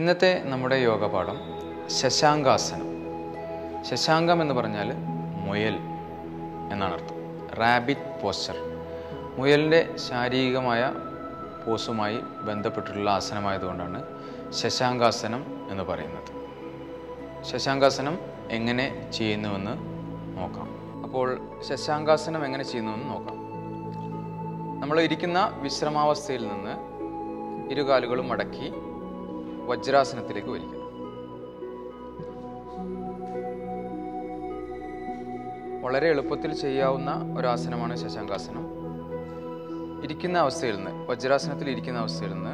ഇന്നത്തെ നമ്മുടെ യോഗ പാഠം ശശാങ്കാസനം ശശാങ്കം എന്ന് പറഞ്ഞാൽ മുയൽ എന്നാണ് അർത്ഥം റാബിറ്റ് പോസ്ചർ മുയലിൻ്റെ ശാരീരികമായ പോസുമായി ബന്ധപ്പെട്ടിട്ടുള്ള ആസനമായതുകൊണ്ടാണ് ശശാങ്കാസനം എന്ന് പറയുന്നത് ശശാങ്കാസനം എങ്ങനെ ചെയ്യുന്നുവെന്ന് നോക്കാം അപ്പോൾ ശശാങ്കാസനം എങ്ങനെ ചെയ്യുന്നുവെന്ന് നോക്കാം നമ്മൾ ഇരിക്കുന്ന വിശ്രമാവസ്ഥയിൽ നിന്ന് ഇരുകാലുകളും മടക്കി വജ്രാസനത്തിലേക്ക് വലിക്കണം വളരെ എളുപ്പത്തിൽ ചെയ്യാവുന്ന ഒരാസനമാണ് ശശാങ്കാസനം ഇരിക്കുന്ന അവസ്ഥയിൽ നിന്ന് വജ്രാസനത്തിൽ ഇരിക്കുന്ന അവസ്ഥയിൽ നിന്ന്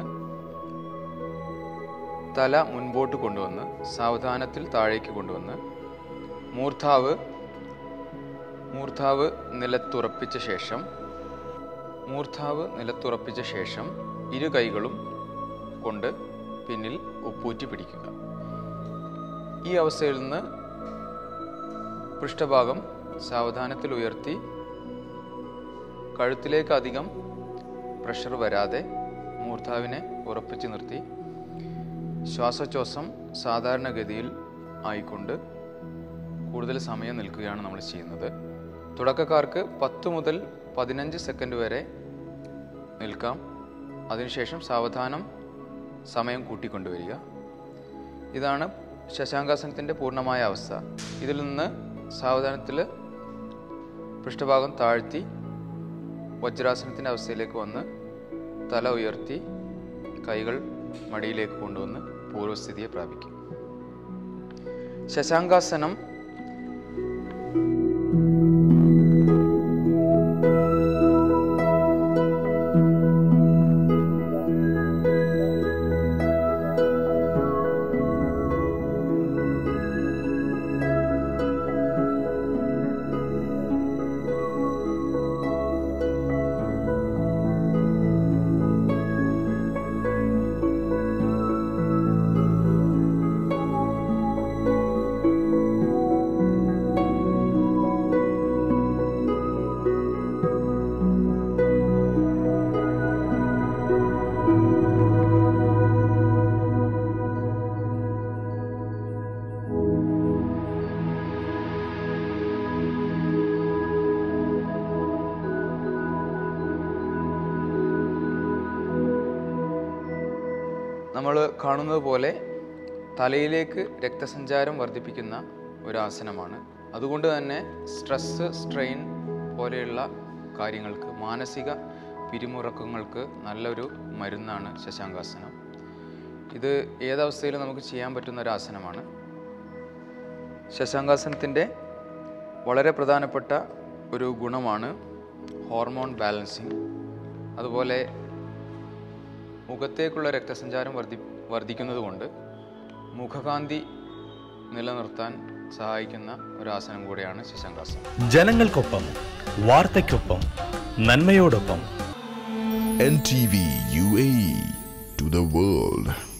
തല മുൻപോട്ട് കൊണ്ടുവന്ന് സാവധാനത്തിൽ താഴേക്ക് കൊണ്ടുവന്ന് മൂർധാവ് മൂർധാവ് നിലത്തുറപ്പിച്ച ശേഷം മൂർധാവ് നിലത്തുറപ്പിച്ച ശേഷം ഇരു കൈകളും കൊണ്ട് പിന്നിൽ ഉപ്പൂറ്റി പിടിക്കുക ഈ അവസ്ഥയിൽ നിന്ന് പൃഷ്ഠഭാഗം സാവധാനത്തിൽ ഉയർത്തി കഴുത്തിലേക്ക് അധികം പ്രഷർ വരാതെ മൂർധാവിനെ ഉറപ്പിച്ചു നിർത്തി ശ്വാസോച്ഛ്വാസം സാധാരണഗതിയിൽ ആയിക്കൊണ്ട് കൂടുതൽ സമയം നിൽക്കുകയാണ് നമ്മൾ ചെയ്യുന്നത് തുടക്കക്കാർക്ക് പത്ത് മുതൽ പതിനഞ്ച് സെക്കൻഡ് വരെ നിൽക്കാം അതിനുശേഷം സാവധാനം സമയം കൂട്ടിക്കൊണ്ടുവരിക ഇതാണ് ശശാങ്കാസനത്തിൻ്റെ പൂർണ്ണമായ അവസ്ഥ ഇതിൽ നിന്ന് സാവധാനത്തിൽ പൃഷ്ഠഭാഗം താഴ്ത്തി വജ്രാസനത്തിൻ്റെ അവസ്ഥയിലേക്ക് വന്ന് തല ഉയർത്തി കൈകൾ മടിയിലേക്ക് കൊണ്ടുവന്ന് പൂർവ്വസ്ഥിതിയെ പ്രാപിക്കും ശശാങ്കാസനം നമ്മൾ കാണുന്നത് പോലെ തലയിലേക്ക് രക്തസഞ്ചാരം വർദ്ധിപ്പിക്കുന്ന ഒരു ആസനമാണ് അതുകൊണ്ട് തന്നെ സ്ട്രെസ് സ്ട്രെയിൻ പോലെയുള്ള കാര്യങ്ങൾക്ക് മാനസിക പിരിമുറക്കങ്ങൾക്ക് നല്ലൊരു മരുന്നാണ് ശശാങ്കാസനം ഇത് ഏതവസ്ഥയിലും നമുക്ക് ചെയ്യാൻ പറ്റുന്ന ഒരു ആസനമാണ് ശശാങ്കാസനത്തിൻ്റെ വളരെ പ്രധാനപ്പെട്ട ഒരു ഗുണമാണ് ഹോർമോൺ ബാലൻസിങ് അതുപോലെ മുഖത്തേക്കുള്ള രക്തസഞ്ചാരം വർദ്ധി വർദ്ധിക്കുന്നത് കൊണ്ട് മുഖകാന്തി നിലനിർത്താൻ സഹായിക്കുന്ന ഒരു ആസനം കൂടിയാണ് ശശാങ്കാസനം ജനങ്ങൾക്കൊപ്പം വാർത്തയ്ക്കൊപ്പം നന്മയോടൊപ്പം NTV UAE to the world.